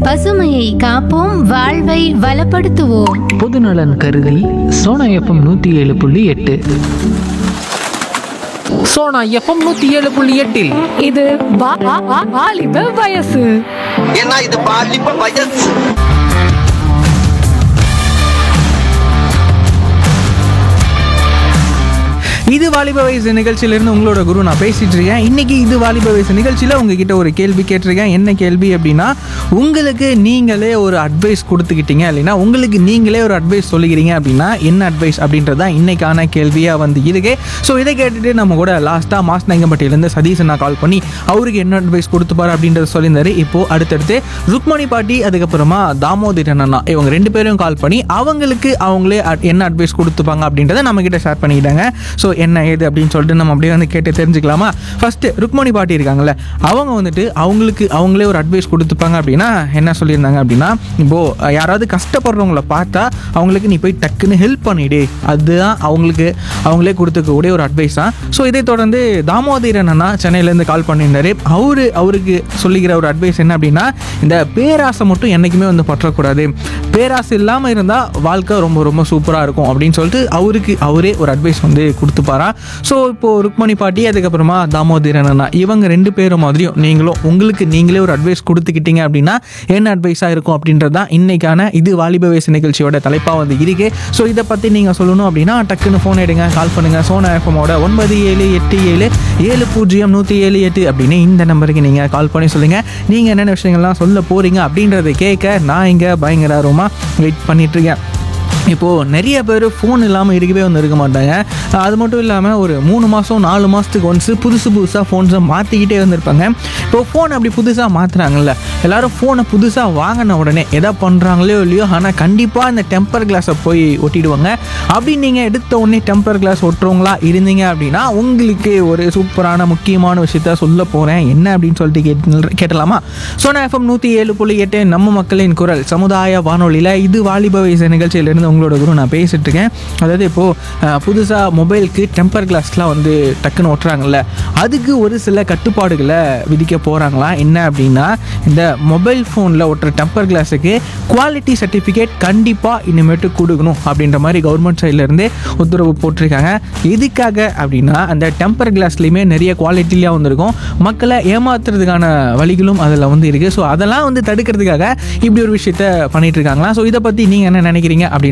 பசுமையை காப்போம் வாழ்வை வளப்படுத்துவோம் பொதுநலன் கருதி சோனா எஃப்எம் நூற்றி ஏழு புள்ளி எட்டு சோனா எஃப்எம் நூற்றி ஏழு புள்ளி எட்டில் இது வா- வா- வா- வாலிப வயசு ஏன்னா இது பாலிப்ப வயசு இது வாலிப வயசு நிகழ்ச்சியிலிருந்து உங்களோட குரு நான் பேசிட்டு இருக்கேன் இன்னைக்கு இது வாலிப வயசு நிகழ்ச்சியில் உங்ககிட்ட ஒரு கேள்வி கேட்டிருக்கேன் என்ன கேள்வி அப்படின்னா உங்களுக்கு நீங்களே ஒரு அட்வைஸ் கொடுத்துக்கிட்டீங்க இல்லைன்னா உங்களுக்கு நீங்களே ஒரு அட்வைஸ் சொல்லிக்கிறீங்க அப்படின்னா என்ன அட்வைஸ் அப்படின்றது தான் இன்னைக்கான கேள்வியாக வந்து இருக்கு ஸோ இதை கேட்டுட்டு நம்ம கூட லாஸ்ட்டாக மாஸ் நங்கம்பட்டியிலேருந்து சதீஷ் நான் கால் பண்ணி அவருக்கு என்ன அட்வைஸ் கொடுத்துப்பாரு அப்படின்றத சொல்லியிருந்தாரு இப்போ அடுத்தடுத்து ருக்மணி பாட்டி அதுக்கப்புறமா தாமோதரன் அண்ணா இவங்க ரெண்டு பேரும் கால் பண்ணி அவங்களுக்கு அவங்களே அட்- என்ன அட்வைஸ் கொடுத்துப்பாங்க அப்படின்றத நம்ம கிட்ட ஷேர் பண்ணிக்கிட்டாங்க ஸோ என்ன ஏது அப்படின்னு சொல்லிட்டு நம்ம அப்படியே வந்து கேட்டு தெரிஞ்சுக்கலாமா ஃபர்ஸ்ட் ருக்மணி பாட்டி இருக்காங்கல்ல அவங்க வந்துட்டு அவங்களுக்கு அவங்களே ஒரு அட்வைஸ் கொடுத்துப்பாங்க அப்படின்னா என்ன சொல்லியிருந்தாங்க அப்படின்னா இப்போ அஹ், யாராவது கஷ்டப்படுறவங்கள பார்த்தா அவங்களுக்கு நீ போய் டக்குன்னு ஹெல்ப் பண்ணிடு அதுதான் அவங்களுக்கு அவங்களே கொடுத்துக்கக்கூடிய ஒரு அட்வைஸ் தான் ஸோ இதை தொடர்ந்து தாமோதரன் அண்ணா சென்னையிலேருந்து கால் பண்ணியிருந்தாரு அவரு அவருக்கு சொல்லிக்கிற ஒரு அட்வைஸ் என்ன அப்படின்னா இந்த பேராசை மட்டும் என்றைக்குமே வந்து பற்றக்கூடாது பேராசை இல்லாமல் இருந்தால் வாழ்க்கை ரொம்ப ரொம்ப சூப்பராக இருக்கும் அப்படின்னு சொல்லிட்டு அவருக்கு அவரே ஒரு அட்வைஸ் வந்து கொடுத்துப்பாராம் ஸோ இப்போது ருக்மணி பாட்டி அதுக்கப்புறமா தாமோதரன் அண்ணா இவங்க ரெண்டு பேரும் மாதிரியும் நீங்களும் உங்களுக்கு நீங்களே ஒரு அட்வைஸ் கொடுத்துக்கிட்டீங்க அப்படின்னா என்ன அட்வைஸாக இருக்கும் அப்படின்றது தான் இன்னைக்கான இது வாலிப வயசு நிகழ்ச்சியோட தலைப்பாக வந்து இருக்கு ஸோ இதை பற்றி நீங்கள் சொல்லணும் அப்படின்னா டக்குன்னு ஃபோன் எடுங்க கால் பண்ணுங்கள் சோனா எஃப்எம்மோட ஒன்பது ஏழு எட்டு ஏழு ஏழு பூஜ்ஜியம் நூற்றி ஏழு எட்டு அப்படின்னு இந்த நம்பருக்கு நீங்கள் கால் பண்ணி சொல்லுங்கள் நீங்கள் என்னென்ன விஷயங்கள்லாம் சொல்ல போகிறீங்க அப்படின்றத கேட்க நான் இங்கே பயங்கர ஆர்வமாக வெயிட் பண்ணிகிட்ருக்கேன் இப்போது நிறைய பேர் ஃபோன் இல்லாமல் இருக்கவே வந்து இருக்க மாட்டாங்க அது மட்டும் இல்லாமல் ஒரு மூணு மாதம் நாலு மாதத்துக்கு ஒன்ஸு புதுசு புதுசாக ஃபோன்ஸை மாற்றிக்கிட்டே வந்திருப்பாங்க இப்போ ஃபோன் அப்படி புதுசாக மாற்றுறாங்கல்ல எல்லாரும் ஃபோனை புதுசாக வாங்கின உடனே எதா பண்ணுறாங்களோ இல்லையோ ஆனால் கண்டிப்பாக இந்த டெம்பர் கிளாஸை போய் ஒட்டிடுவாங்க அப்படி நீங்கள் எடுத்த உடனே டெம்பர் கிளாஸ் ஒட்டுறவங்களா இருந்தீங்க அப்படின்னா உங்களுக்கு ஒரு சூப்பரான முக்கியமான விஷயத்த சொல்ல போகிறேன் என்ன அப்படின்னு சொல்லிட்டு கேட்டு கேட்டலாமா சோனா எஃப்எம் நூற்றி ஏழு புள்ளி எட்டு நம்ம மக்களின் குரல் சமுதாய வானொலியில் இது வாலிப வயசு நிகழ்ச்சியிலேருந்து உங்களோட குரு நான் பேசிட்டு இருக்கேன் அதாவது இப்போது புதுசாக மொபைலுக்கு டெம்பர் கிளாஸ்லாம் வந்து டக்குன்னு ஒட்டுறாங்கல்ல அதுக்கு ஒரு சில கட்டுப்பாடுகளை விதிக்க போகிறாங்களா என்ன அப்படின்னா இந்த மொபைல் ஃபோனில் ஒட்டுற டெம்பர் கிளாஸுக்கு குவாலிட்டி சர்டிஃபிகேட் கண்டிப்பாக இனிமேட்டு கொடுக்கணும் அப்படின்ற மாதிரி கவர்மெண்ட் சைட்லேருந்து உத்தரவு போட்டிருக்காங்க எதுக்காக அப்படின்னா அந்த டெம்பர் கிளாஸ்லேயுமே நிறைய குவாலிட்டியாக வந்திருக்கும் மக்களை ஏமாத்துறதுக்கான வழிகளும் அதில் வந்து இருக்குது ஸோ அதெல்லாம் வந்து தடுக்கிறதுக்காக இப்படி ஒரு விஷயத்த பண்ணிட்டு இருக்காங்களா ஸோ இதை பற்றி நீங்கள் என்ன நினைக்கிறீங்க அப்படின்னு